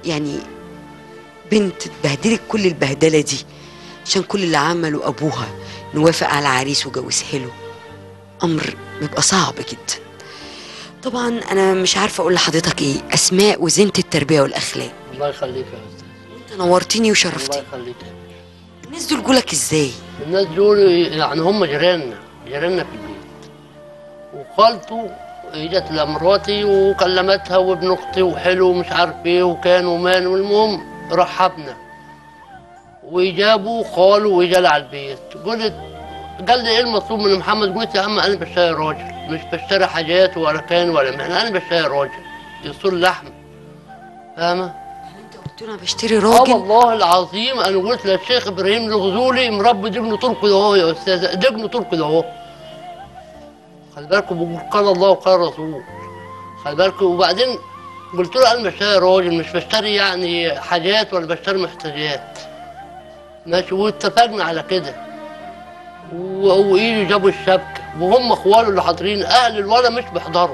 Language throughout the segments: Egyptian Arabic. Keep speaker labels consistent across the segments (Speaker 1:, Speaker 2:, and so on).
Speaker 1: يعني بنت اتبهدلت كل البهدله دي عشان كل اللي عمله ابوها نوافق على العريس وجوزها له امر بيبقى صعب جدا طبعا انا مش عارفه اقول لحضرتك ايه اسماء وزينه التربيه والاخلاق
Speaker 2: الله يخليك يا استاذ
Speaker 1: انت نورتني
Speaker 2: الله
Speaker 1: وشرفتني
Speaker 2: يخليك
Speaker 1: الناس دول جولك ازاي
Speaker 2: الناس دول يعني هم جيراننا جيراننا في البيت وخالته اجت لمراتي وكلمتها وابن اختي وحلو ومش عارف ايه وكان ومان والمهم رحبنا وجابوا خاله وجال على البيت قلت قال لي ايه المطلوب من محمد قلت يا عم انا بشتري راجل مش بشتري حاجات ولا كان ولا مهنه انا بشتري راجل يصول لحم فاهمه
Speaker 1: انت قلت له انا بشتري
Speaker 2: اه
Speaker 1: راجل
Speaker 2: والله العظيم انا قلت للشيخ ابراهيم الغزولي مربي دجن طول كده اهو يا استاذ دجن طول كده اهو خلي بالكم بقول قال الله وقال الرسول خلي بالكم وبعدين قلت له انا بشتري راجل مش بشتري يعني حاجات ولا بشتري محتاجات ماشي واتفقنا على كده و- وايده جابوا الشبكه وهم اخواله اللي حاضرين اهل الولد مش بيحضروا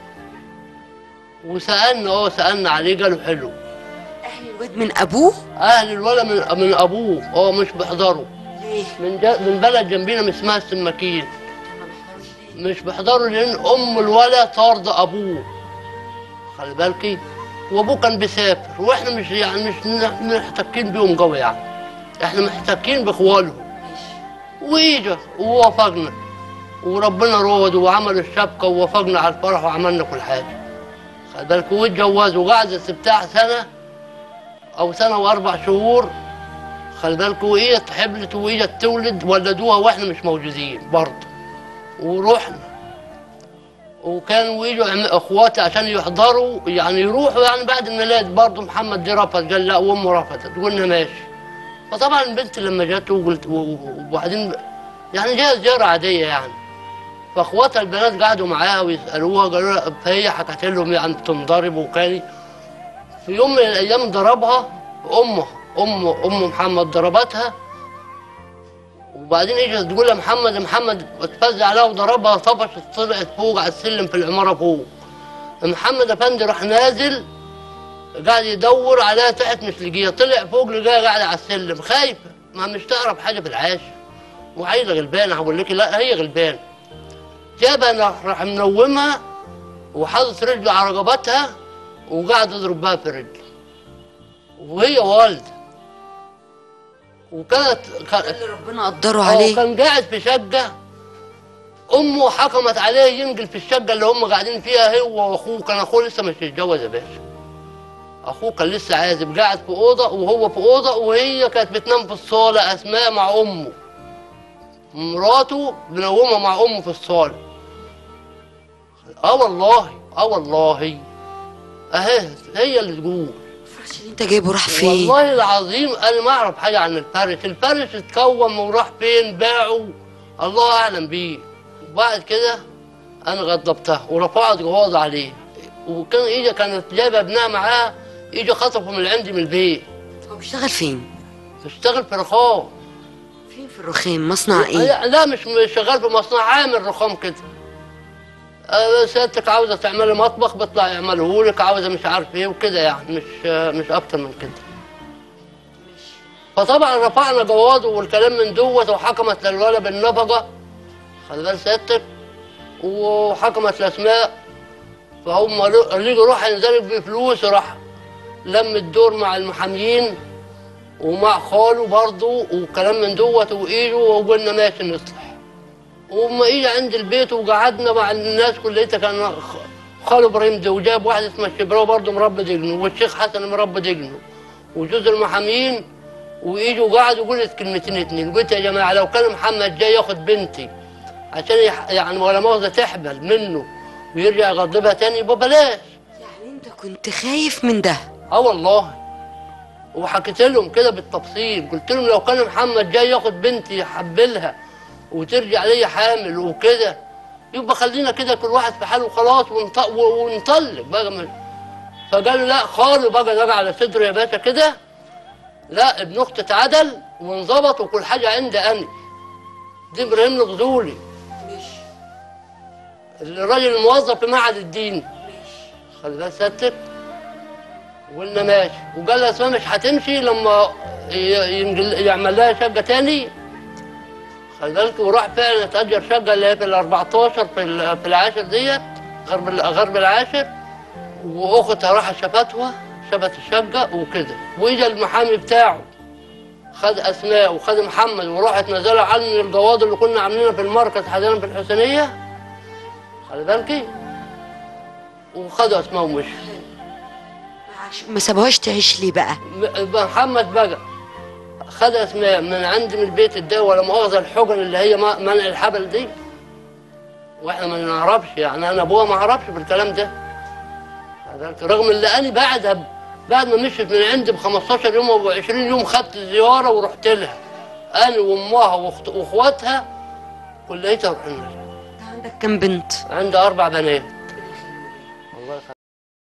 Speaker 2: وسالنا اه سالنا عليه قالوا حلو
Speaker 1: اهل الواد من ابوه
Speaker 2: اهل الولد من من ابوه اه مش بيحضروا
Speaker 1: ليه
Speaker 2: من جا من بلد جنبينا من اسمها السماكين مش بيحضروا لان ام الولد طارده ابوه خلي بالكي وابوه كان بيسافر واحنا مش يعني مش نح- محتكين بيهم قوي يعني احنا محتكين باخوالهم ويجا ووافقنا وربنا رود وعملوا الشبكه ووافقنا على الفرح وعملنا كل حاجه خلي بالك واتجوزوا وقعدت بتاع سنه او سنه واربع شهور خلي بالكوا وهي حبلت وهي تولد ولدوها واحنا مش موجودين برضه ورحنا وكان ويجوا عم- اخواتي عشان يحضروا يعني يروحوا يعني بعد الميلاد برضه محمد دي رفض قال لا وامه رفضت قلنا ماشي فطبعا البنت لما جت وقلت و- و- وبعدين يعني جايه زياره عاديه يعني فاخواتها البنات قعدوا معاها ويسالوها قالوا لها فهي حكت لهم يعني بتنضرب وكان في يوم من الايام ضربها امها ام ام محمد ضربتها وبعدين اجت تقول لها محمد محمد اتفزع عليها وضربها طفشت طلعت فوق على السلم في العماره فوق محمد افندي راح نازل قاعد يدور عليها تحت مش لقيها طلع فوق لقاها قاعده على السلم خايفه ما مش تعرف حاجه في العاش وعايزه غلبانه هقول لك لا هي غلبانه جابها راح منومها وحاطط رجله على رقبتها وقاعد يضرب بها في رجله وهي والده وكانت كان-
Speaker 1: اللي ربنا قدره
Speaker 2: هو
Speaker 1: عليه
Speaker 2: كان قاعد في شقة أمه حكمت عليه ينقل في الشقة اللي هم قاعدين فيها هو وأخوه كان أخوه لسه مش متجوز يا باشا أخوه كان لسه عازب قاعد في أوضة وهو في أوضة وهي كانت بتنام في الصالة أسماء مع أمه مراته منومة مع أمه في الصالة آه والله آه والله أهي هي اللي تقول
Speaker 1: الفرش اللي انت جايبه راح فين
Speaker 2: والله العظيم انا ما اعرف حاجه عن الفرش الفرش اتكون وراح فين باعه الله اعلم بيه وبعد كده انا غضبتها ورفعت جواز عليه وكان ايجا كانت جايبه ابنها معاها ايجا خطفه من عندي من البيت
Speaker 1: هو بيشتغل فين
Speaker 2: بيشتغل في رخام
Speaker 1: فين في الرخام مصنع ايه
Speaker 2: لا لا مش مش شغال في مصنع عامل رخام كده آه، سيادتك عاوزه تعملي مطبخ بيطلع يعمله لك عاوزه مش عارف ايه وكده يعني مش آه، مش اكتر من كده فطبعا رفعنا جوازه والكلام من دوت وحكمت للولد بالنفقه خلي بال سيادتك وحكمت الاسماء فهم اللي يروح ينزل بفلوس راح لم الدور مع المحاميين ومع خاله برضه وكلام من دوت وايده وقلنا ماشي نصلح وما اجى عند البيت وقعدنا مع الناس كلها كان خ- خاله ابراهيم ده وجاب واحد اسمه الشبراوي برضه مربى دجنه والشيخ حسن مربى دجنه وجوز المحامين واجوا قعدوا قلت كلمتين اتنين قلت يا جماعه لو كان محمد جاي ياخد بنتي عشان يح- يعني ولا مؤاخذه تحبل منه ويرجع يغضبها تاني يبقى بلاش
Speaker 1: يعني انت كنت خايف من ده
Speaker 2: اه والله وحكيت لهم كده بالتفصيل قلت لهم لو كان محمد جاي ياخد بنتي يحبلها وترجع ليا حامل وكده يبقى خلينا كده كل واحد في حاله وخلاص ونط- و- ونطلق بقى من فقالوا لا خالوا بقى ده على صدره يا باشا كده لا ابن اختي اتعدل وانظبط وكل حاجه عندي انا دي ابراهيم الغزولي الراجل الموظف في معهد الدين خلي بالك سيادتك وقلنا ماشي وقال لها اسمها مش هتمشي لما ي- ينجل يعمل لها شقه تاني خلي بالك وراح فعلا اتأجر شقه اللي هي في ال 14 في ال- في العاشر ديت غرب ال- غرب العاشر واختها راحت شافتها شافت الشقه وكده واجا المحامي بتاعه خد اسماء وخد محمد وراحت نزلوا عني الجواد اللي كنا عاملينها في المركز حاليا في الحسينيه خلي بالكي وخدوا اسماء ومشوا
Speaker 1: ما سابوهاش تعيش ليه بقى
Speaker 2: م- محمد بقى خد اسماء من عندي من البيت الدواء ولا مؤاخذه الحقن اللي هي ما- منع الحبل دي واحنا ما نعرفش يعني انا ابوها ما اعرفش بالكلام ده هذاك رغم اللي انا بعدها ب- بعد ما مشيت من عندي ب 15 يوم او 20 يوم خدت زياره ورحت لها انا وامها وأخت- واخواتها كليتها رحنا لها.
Speaker 1: عندك كم بنت
Speaker 2: عندي اربع بنات